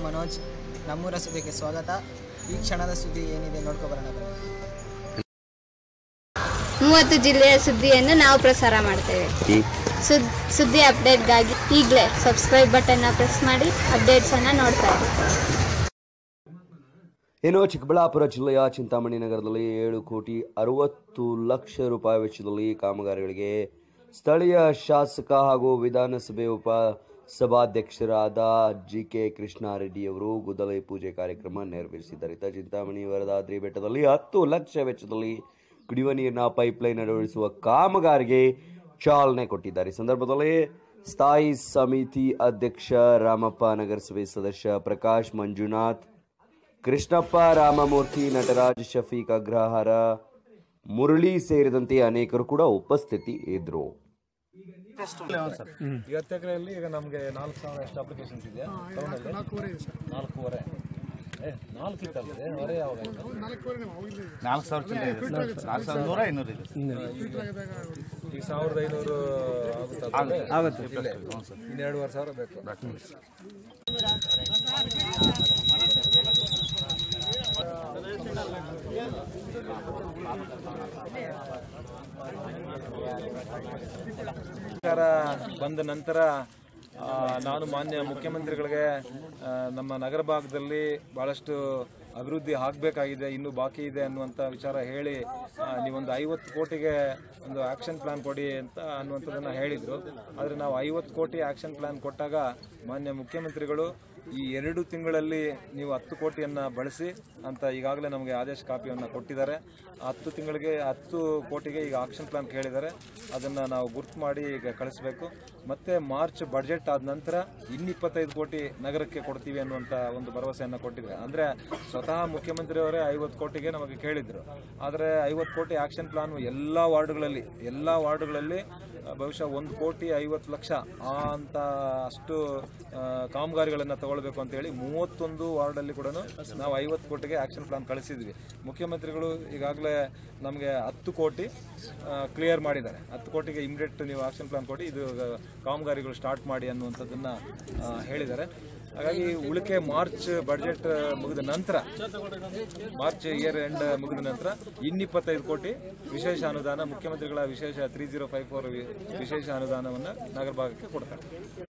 ಮನೋಜ್ ನಮ್ಮೂರ ಸುದ್ದಿಗೆ ಸ್ವಾಗತ ಈ ಕ್ಷಣದ ಸುದ್ದಿ ಏನಿದೆ ನೋಡ್ಕೊಬರೋಣ ಬನ್ನಿ ಮೂವತ್ತು ಜಿಲ್ಲೆಯ ಸುದ್ದಿಯನ್ನು ನಾವು ಪ್ರಸಾರ ಮಾಡ್ತೇವೆ ಸುದ್ ಸುದ್ದಿ ಅಪ್ಡೇಟ್ಗಾಗಿ ಈಗಲೇ ಸಬ್ಸ್ಕ್ರೈಬ್ ಬಟನ್ನ ಪ್ರೆಸ್ ಮಾಡಿ ಅಪ್ಡೇಟ್ಸನ್ನು ನೋಡ್ತಾ ಇರಿ ಇನ್ನು ಚಿಕ್ಕಬಳ್ಳಾಪುರ ಜಿಲ್ಲೆಯ ಚಿಂತಾಮಣಿ ನಗರದಲ್ಲಿ ಏಳು ಕೋಟಿ ಅರವತ್ತು ಲಕ್ಷ ರೂಪಾಯಿ ವೆಚ್ಚದಲ್ಲಿ ಕಾಮಗಾರಿಗಳಿಗೆ ಸ್ಥಳೀಯ ಶಾಸಕ ಹಾಗೂ ವಿಧಾನಸಭೆ ಉಪ ಸಭಾಧ್ಯಕ್ಷರಾದ ಜಿ ಕೆ ಕೃಷ್ಣಾರೆಡ್ಡಿ ಅವರು ಗುದ್ದಲಿ ಪೂಜೆ ಕಾರ್ಯಕ್ರಮ ನೆರವೇರಿಸಿದ್ದಾರೆ ಇತ್ತ ಚಿಂತಾಮಣಿ ವರದಾದ್ರಿ ಬೆಟ್ಟದಲ್ಲಿ ಹತ್ತು ಲಕ್ಷ ವೆಚ್ಚದಲ್ಲಿ ಕುಡಿಯುವ ನೀರಿನ ಪೈಪ್ಲೈನ್ ಅಳವಡಿಸುವ ಕಾಮಗಾರಿಗೆ ಚಾಲನೆ ಕೊಟ್ಟಿದ್ದಾರೆ ಈ ಸಂದರ್ಭದಲ್ಲಿ ಸ್ಥಾಯಿ ಸಮಿತಿ ಅಧ್ಯಕ್ಷ ರಾಮಪ್ಪ ನಗರಸಭೆ ಸದಸ್ಯ ಪ್ರಕಾಶ್ ಮಂಜುನಾಥ್ ಕೃಷ್ಣಪ್ಪ ರಾಮಮೂರ್ತಿ ನಟರಾಜ್ ಶಫೀಕ್ ಅಗ್ರಹಾರ ಮುರಳಿ ಸೇರಿದಂತೆ ಅನೇಕರು ಕೂಡ ಉಪಸ್ಥಿತಿ ಇದ್ರು ಇವತ್ತು ಎಕರೆಯಲ್ಲಿ ಈಗ ನಮಗೆ ನಾಲ್ಕು ಸಾವಿರ ಎಷ್ಟು ಅಪ್ಲಿಕೇಶನ್ಸ್ ಇದೆ ಟೌನಲ್ಲಿ ನಾಲ್ಕೂವರೆ ಏ ನಾಲ್ಕು ಇತ್ತಲ್ಲ ಹೊರೆ ಯಾವಾಗ ಆಯ್ತು? ನಾಲ್ಕು ಸಾವಿರ ಚಿಲ್ಲರೆ ಇದೆ ಸರ್. ನಾಲ್ಕು ಸಾವಿರದ ನೂರ ಇನ್ನೂರು ಇದೆ ಈಗ ಸಾವಿರದ ಐನೂರು ಆಗುತ್ತೆ ಆಗುತ್ತೆ ಇನ್ನೆರಡುವರೆ ಸಾವಿರ ಬೇಕು ಸರ್ಕಾರ ಬಂದ ನಂತರ ಆ, ನಾನು ಮಾನ್ಯ ಮುಖ್ಯಮಂತ್ರಿಗಳಿಗೆ ಆ, ನಮ್ಮ ನಗರ ಭಾಗದಲ್ಲಿ ಭಾಳಷ್ಟು ಅಭಿವೃದ್ಧಿ ಆಗಬೇಕಾಗಿದೆ ಇನ್ನೂ ಬಾಕಿ ಇದೆ ಅನ್ನುವಂಥ ವಿಚಾರ ಹೇಳಿ ಆ, ನೀವೊಂದು ಐವತ್ತು ಕೋಟಿಗೆ ಒಂದು ಆ್ಯಕ್ಷನ್ ಪ್ಲಾನ್ ಕೊಡಿ ಅಂತ ಅನ್ನುವಂಥದ್ದನ್ನು ಹೇಳಿದರು ಆದರೆ ನಾವು ಐವತ್ತು ಕೋಟಿ ಆ್ಯಕ್ಷನ್ ಪ್ಲಾನ್ ಕೊಟ್ಟಾಗ ಮಾನ್ಯ ಮುಖ್ಯಮಂತ್ರಿಗಳು ಈ ಎರಡು ತಿಂಗಳಲ್ಲಿ ನೀವು ಹತ್ತು ಕೋಟಿಯನ್ನು ಬಳಸಿ ಅಂತ ಈಗಾಗಲೇ ನಮಗೆ ಆದೇಶ ಕಾಪಿಯನ್ನು ಕೊಟ್ಟಿದ್ದಾರೆ ಆ ಹತ್ತು ತಿಂಗಳಿಗೆ ಹತ್ತು ಕೋಟಿಗೆ ಈಗ ಆಕ್ಷನ್ ಪ್ಲಾನ್ ಕೇಳಿದ್ದಾರೆ ಅದನ್ನು ನಾವು ಗುರ್ತು ಮಾಡಿ ಈಗ ಕಳಿಸ್ಬೇಕು ಮತ್ತು ಮಾರ್ಚ್ ಬಡ್ಜೆಟ್ ಆದ ನಂತರ ಇನ್ನಿಪ್ಪತ್ತೈದು ಕೋಟಿ ನಗರಕ್ಕೆ ಕೊಡ್ತೀವಿ ಅನ್ನುವಂಥ ಒಂದು ಭರವಸೆಯನ್ನು ಕೊಟ್ಟಿದ್ದಾರೆ ಅಂದರೆ ಸ್ವತಃ ಮುಖ್ಯಮಂತ್ರಿಯವರೇ ಐವತ್ತು ಕೋಟಿಗೆ ನಮಗೆ ಕೇಳಿದರು ಆದರೆ ಐವತ್ತು ಕೋಟಿ ಆಕ್ಷನ್ ಪ್ಲಾನ್ ಎಲ್ಲ ವಾರ್ಡ್ಗಳಲ್ಲಿ ಎಲ್ಲ ವಾರ್ಡ್ಗಳಲ್ಲಿ ಆ, ಬಹುಶಃ ಒಂದು ಕೋಟಿ ಐವತ್ತು ಲಕ್ಷ ಆ ಅಂತ ಅಷ್ಟು ಆ, ಕಾಮಗಾರಿಗಳನ್ನು ತಗೊಳ್ಬೇಕು ಅಂತೇಳಿ ಮೂವತ್ತೊಂದು ವಾರ್ಡಲ್ಲಿ ಕೂಡ ನಾವು ಐವತ್ತು ಕೋಟಿಗೆ ಆಕ್ಷನ್ ಪ್ಲಾನ್ ಕಳಿಸಿದ್ವಿ ಮುಖ್ಯಮಂತ್ರಿಗಳು ಈಗಾಗಲೇ ನಮಗೆ ಹತ್ತು ಕೋಟಿ ಕ್ಲಿಯರ್ ಮಾಡಿದ್ದಾರೆ ಹತ್ತು ಕೋಟಿಗೆ ಇಮಿಡಿಯೇಟ್ ನೀವು ಆಕ್ಷನ್ ಪ್ಲಾನ್ ಕೊಡಿ ಇದು ಆ, ಕಾಮಗಾರಿಗಳು ಸ್ಟಾರ್ಟ್ ಮಾಡಿ ಅನ್ನುವಂಥದ್ದನ್ನು ಆ, ಹೇಳಿದ್ದಾರೆ ಹಾಗಾಗಿ ಉಳಿಕೆ ಮಾರ್ಚ್ ಬಡ್ಜೆಟ್ ಮುಗಿದ ನಂತರ ಮಾರ್ಚ್ ಇಯರ್ ಎಂಡ್ ಮುಗಿದ ನಂತರ ಇನ್ನಿಪ್ಪತ್ತೈದು ಕೋಟಿ ವಿಶೇಷ ಅನುದಾನ ಮುಖ್ಯಮಂತ್ರಿಗಳ ವಿಶೇಷ ತ್ರೀ ಜೀರೋ ಫೈವ್ ಫೋರ್ ವಿಶೇಷ ಅನುದಾನವನ್ನು ನಗರ ಭಾಗಕ್ಕೆ ಕೊಡ್ತಾರೆ